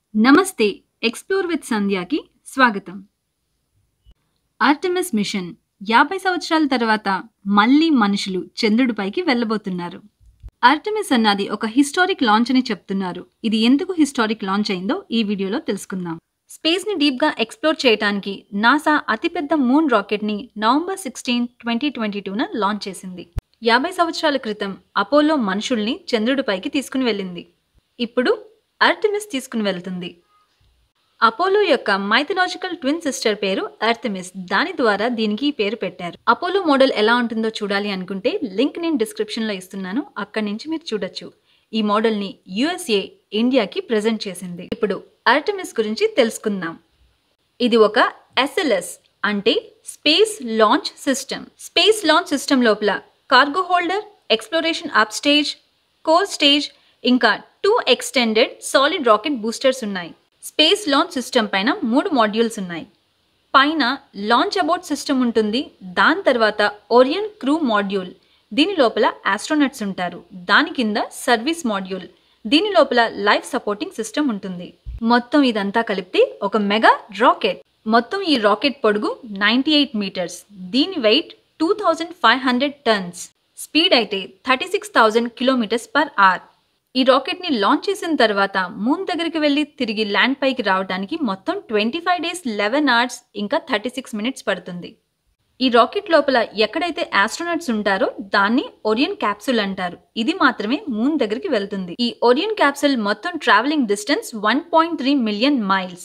నమస్తే explore with సంధ్యాకి స్వాగతం Artemis machine యాభై సంవత్సరాల తర్వాత మళ్ళీ మనుషులు చంద్రుడిపైకి వెళ్ళబోతున్నారు ఆర్టెమిస్ అన్నది ఒక హిస్టారిక్ లాంచ్ అని చెప్తున్నారు ఇది ఎందుకు హిస్టారిక్ లాంచ్ అయిందో ఈ వీడియోలో తెలుసుకుందాం స్పేస్ ని డీప్ గా ఎక్స్ప్లోర్ చేయడానికి నాసా అతిపెద్ద మూన్ రాకెట్ ని నవంబర్ సిక్స్టీన్ ట్వంటీ ట్వంటీ టూన లాంచ్ చేసింది యాభై సంవత్సరాల క్రితం అపోలో మనుషుల్ని చంద్రుడిపైకి తీసుకుని వెళ్ళింది ఇప్పుడు అర్టమిస్ తీసుకుని వెళ్తుంది అపోలో యొక్క మైథలాజికల్ ట్విన్ సిస్టర్ పేరు అర్థమిస్ దాని ద్వారా దీనికి ఈ పేరు పెట్టారు అపోలో మోడల్ ఎలా ఉంటుందో చూడాలి అనుకుంటే లింక్ నేను డిస్క్రిప్షన్ లో ఇస్తున్నాను అక్కడి నుంచి మీరు చూడొచ్చు ఈ మోడల్ ని యుఎస్ఏ ఇండియాకి ప్రెజెంట్ చేసింది ఇప్పుడు అర్టమిస్ గురించి తెలుసుకుందాం ఇది ఒక ఎస్ఎల్ఎస్ అంటే space launch system space launch system లోపల cargo holder exploration up stage core stage ఇంకా two extended solid rocket boosters ఉన్నాయి స్పేస్ లాంచ్ సిస్టమ్ పైన మూడు మాడ్యూల్స్ ఉన్నాయి పైన లాంచ్ అబౌట్ సిస్టమ్ ఉంటుంది దాని తర్వాత ఓరియన్ క్రూ మాడ్యూల్ దీని లోపల ఆస్ట్రోనట్స్ ఉంటారు దాని కింద సర్వీస్ మాడ్యూల్ దీని లోపల లైఫ్ సపోర్టింగ్ సిస్టమ్ ఉంటుంది మొత్తం ఇదంతా కలిపితే ఒక మెగా రాకెట్ మొత్తం ఈ రాకెట్ పొడుగు నైంటీ ఎయిట్ మీటర్స్ దీని weight two thousand five hundred tons speed అయితే thirty six thousand kilometers per hour ఈ రాకెట్ ని లాంచ్ చేసిన తర్వాత మూన్ దగ్గరికి వెళ్లి తిరిగి ల్యాండ్ పైకి రావడానికి మొత్తం twenty five days eleven hours ఇంకా థర్టీ సిక్స్ మినిట్స్ పడుతుంది ఈ రాకెట్ లోపల ఎక్కడైతే ఆస్ట్రోనట్స్ ఉంటారో దాన్ని ఒరియన్ క్యాప్సూల్ అంటారు ఇది మాత్రమే మూన్ దగ్గరికి వెళ్తుంది ఈ ఒరియన్ క్యాప్సూల్ మొత్తం traveling distance one point three million miles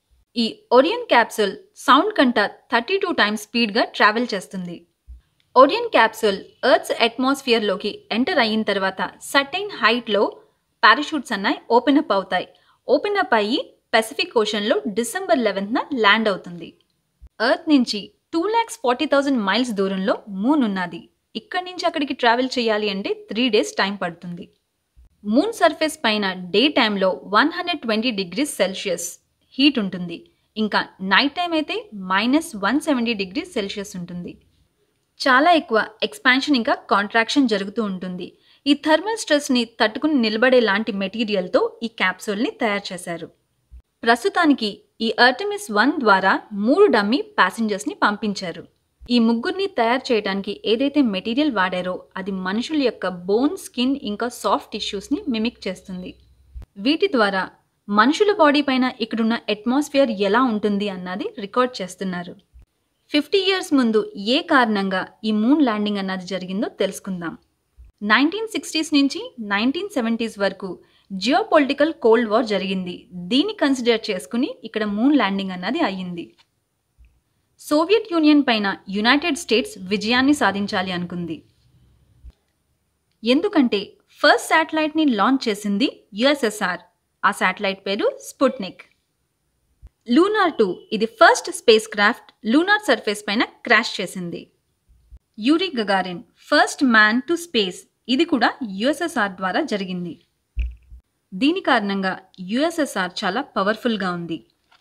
ఈ ఒరియన్ క్యాప్సూల్ సౌండ్ కంట థర్టీ టూ టైమ్స్ స్పీడ్గా ట్రావెల్ చేస్తుంది ఓరియన్ క్యాప్సూల్ ఎర్త్స్ అట్మాస్ఫియర్లోకి ఎంటర్ అయిన తర్వాత సర్టైన్ హైట్లో పారాషూట్స్ అన్నాయి ఓపెన్ అప్ అవుతాయి ఓపెన్ అప్ అయ్యి పెసిఫిక్ ఓషన్లో డిసెంబర్ లెవెన్త్న ల్యాండ్ అవుతుంది ఎర్త్ నుంచి two lakhs forty thousand miles దూరంలో మూన్ ఉన్నది ఇక్కడి నుంచి అక్కడికి ట్రావెల్ చేయాలి అంటే త్రీ డేస్ టైం పడుతుంది మూన్ సర్ఫేస్ పైన డే టైంలో one hundred twenty degrees Celsius heat ఉంటుంది ఇంకా నైట్ టైం అయితే minus one seventy degrees Celsius ఉంటుంది చాలా ఎక్కువ ఎక్స్పాన్షన్ ఇంకా కాంట్రాక్షన్ జరుగుతూ ఉంటుంది ఈ థర్మల్ స్ట్రెస్ని తట్టుకుని నిలబడే లాంటి మెటీరియల్తో ఈ క్యాప్సూల్ని తయారు చేశారు ప్రస్తుతానికి ఈ అర్టమిస్ వన్ ద్వారా మూడు డమ్మీ ప్యాసింజర్స్ని పంపించారు ఈ ముగ్గురిని తయారు చేయడానికి ఏదైతే మెటీరియల్ వాడారో అది మనుషుల యొక్క బోన్ స్కిన్ ఇంకా సాఫ్ట్ టిష్యూస్ని మిమిక్ చేస్తుంది వీటి ద్వారా మనుషుల బాడీ పైన ఇక్కడున్న అట్మాస్ఫియర్ ఎలా ఉంటుంది అన్నది రికార్డ్ చేస్తున్నారు ఫిఫ్టీ ఇయర్స్ ముందు ఏ కారణంగా ఈ మూన్ ల్యాండింగ్ అన్నది జరిగిందో తెలుసుకుందాం నైన్టీన్ సిక్స్టీస్ నుంచి నైన్టీన్ సెవెంటీస్ వరకు జియో పొలిటికల్ కోల్డ్ వార్ జరిగింది దీన్ని కన్సిడర్ చేసుకుని ఇక్కడ మూన్ ల్యాండింగ్ అన్నది అయ్యింది సోవియట్ యూనియన్ పైన యునైటెడ్ స్టేట్స్ విజయాన్ని సాధించాలి అనుకుంది ఎందుకంటే ఫస్ట్ శాటిలైట్ని లాంచ్ చేసింది యుఎస్ఎస్ఆర్ ఆ శాటిలైట్ పేరు స్పుట్నిక్ లూనార్ టూ ఇది first spacecraft lunar surface పైన క్రాష్ చేసింది Yuri Gagarin first man to space ఇది కూడా యుఎస్ఎస్ఆర్ ద్వారా జరిగింది దీని కారణంగా యుఎస్ఎస్ఆర్ చాలా పవర్ఫుల్గా ఉంది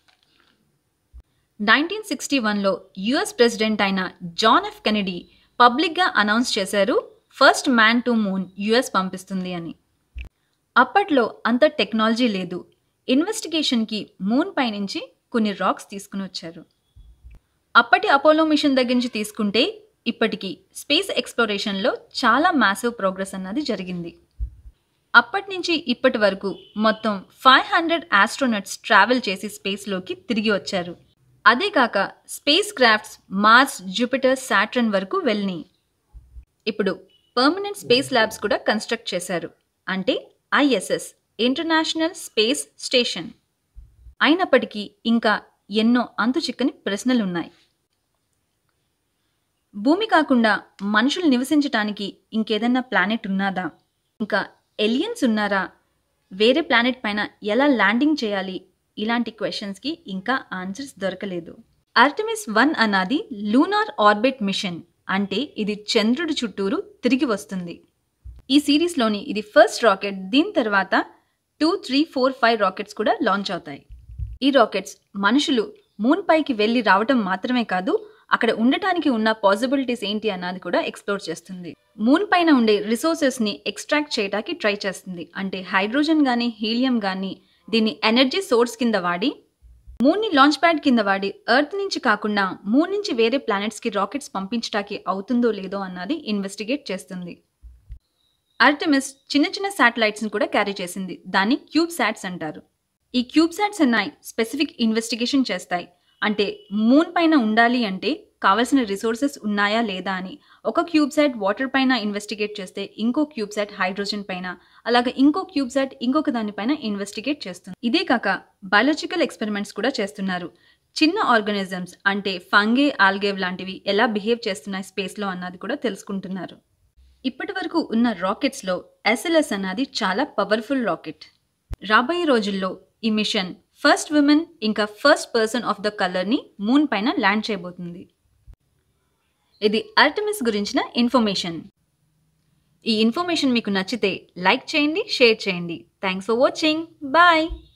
నైన్టీన్ సిక్స్టీ వన్లో యుఎస్ ప్రెసిడెంట్ అయిన జాన్ ఎఫ్ కెనడీ పబ్లిక్గా అనౌన్స్ చేశారు first man to moon US పంపిస్తుంది అని అప్పట్లో అంత టెక్నాలజీ లేదు ఇన్వెస్టిగేషన్కి మూన్ పైనుంచి కొన్ని రాక్స్ తీసుకుని వచ్చారు అప్పటి అపోలో మిషన్ దగ్గర నుంచి తీసుకుంటే ఇప్పటికి స్పేస్ ఎక్స్ప్లోరేషన్లో చాలా మ్యాసివ్ ప్రోగ్రెస్ అన్నది జరిగింది అప్పటి నుంచి ఇప్పటి వరకు మొత్తం ఫైవ్ హండ్రెడ్ ఆస్ట్రోనట్స్ ట్రావెల్ చేసి స్పేస్లోకి తిరిగి వచ్చారు అదే కాక spacecrafts Mars Jupiter Saturn వరకు వెళ్ళినాయి ఇప్పుడు పర్మనెంట్ స్పేస్ ల్యాబ్స్ కూడా కన్స్ట్రక్ట్ చేశారు అంటే ఐఎస్ఎస్ ఇంటర్నేషనల్ స్పేస్ స్టేషన్ అయినప్పటికీ ఇంకా ఎన్నో అంతు చిక్కని ప్రశ్నలున్నాయి భూమి కాకుండా మనుషులు నివసించటానికి ఇంకేదన్నా ప్లానెట్ ఉన్నదా ఇంకా ఎలియన్స్ ఉన్నారా వేరే ప్లానెట్ పైన ఎలా ల్యాండింగ్ చేయాలి ఇలాంటి క్వశ్చన్స్కి ఇంకా ఆన్సర్స్ దొరకలేదు ఆర్టమిస్ వన్ అన్నది లూనార్ ఆర్బిట్ మిషన్ అంటే ఇది చంద్రుడి చుట్టూరు తిరిగి వస్తుంది ఈ సిరీస్లోని ఇది ఫస్ట్ రాకెట్ దీని తర్వాత two three four five rockets కూడా లాంచ్ అవుతాయి ఈ రాకెట్స్ మనుషులు మూన్ పైకి వెళ్ళి రావటం మాత్రమే కాదు అక్కడ ఉండటానికి ఉన్న పాసిబిలిటీస్ ఏంటి అన్నది కూడా ఎక్స్ప్లోర్ చేస్తుంది మూన్ పైన ఉండే రిసోర్సెస్ని ఎక్స్ట్రాక్ట్ చేయడానికి ట్రై చేస్తుంది అంటే హైడ్రోజన్ కానీ హీలియం కానీ దీన్ని ఎనర్జీ సోర్స్ కింద వాడి మూన్ని లాంచ్ ప్యాడ్ కింద వాడి ఎర్త్ నుంచి కాకుండా మూన్ నుంచి వేరే ప్లానెట్స్కి రాకెట్స్ పంపించడానికి అవుతుందో లేదో అన్నది ఇన్వెస్టిగేట్ చేస్తుంది ఆర్టెమిస్ చిన్న చిన్న శాటిలైట్స్ని కూడా క్యారీ చేసింది దాన్ని క్యూబ్ శాట్స్ అంటారు ఈ క్యూబ్ శాట్స్ అన్నాయి స్పెసిఫిక్ ఇన్వెస్టిగేషన్ చేస్తాయి అంటే మూన్ పైన ఉండాలి అంటే కావలసిన రిసోర్సెస్ ఉన్నాయా లేదా అని ఒక క్యూబ్ సెట్ వాటర్ పైన ఇన్వెస్టిగేట్ చేస్తే ఇంకో క్యూబ్ సెట్ హైడ్రోజన్ పైన అలాగే ఇంకో క్యూబ్ సెట్ ఇంకొక దానిపైన ఇన్వెస్టిగేట్ చేస్తుంది ఇదే కాక బయాలజికల్ ఎక్స్పెరిమెంట్స్ కూడా చేస్తున్నారు చిన్న ఆర్గానిజమ్స్ అంటే ఫంగే ఆల్గేవ్ లాంటివి ఎలా బిహేవ్ చేస్తున్నాయి స్పేస్లో అన్నది కూడా తెలుసుకుంటున్నారు ఇప్పటి వరకు ఉన్న రాకెట్స్లో ఎస్ఎల్ఎస్ అన్నది చాలా పవర్ఫుల్ రాకెట్ రాబోయే రోజుల్లో ఈ మిషన్ ఫస్ట్ విమెన్ ఇంకా ఫస్ట్ పర్సన్ ఆఫ్ ద కలర్ని మూన్ పైన ల్యాండ్ చేయబోతుంది ఇది ఆర్టమిస్ గురించిన ఇన్ఫర్మేషన్ ఈ ఇన్ఫర్మేషన్ మీకు నచ్చితే లైక్ చేయండి షేర్ చేయండి థ్యాంక్స్ ఫర్ వాచింగ్ బాయ్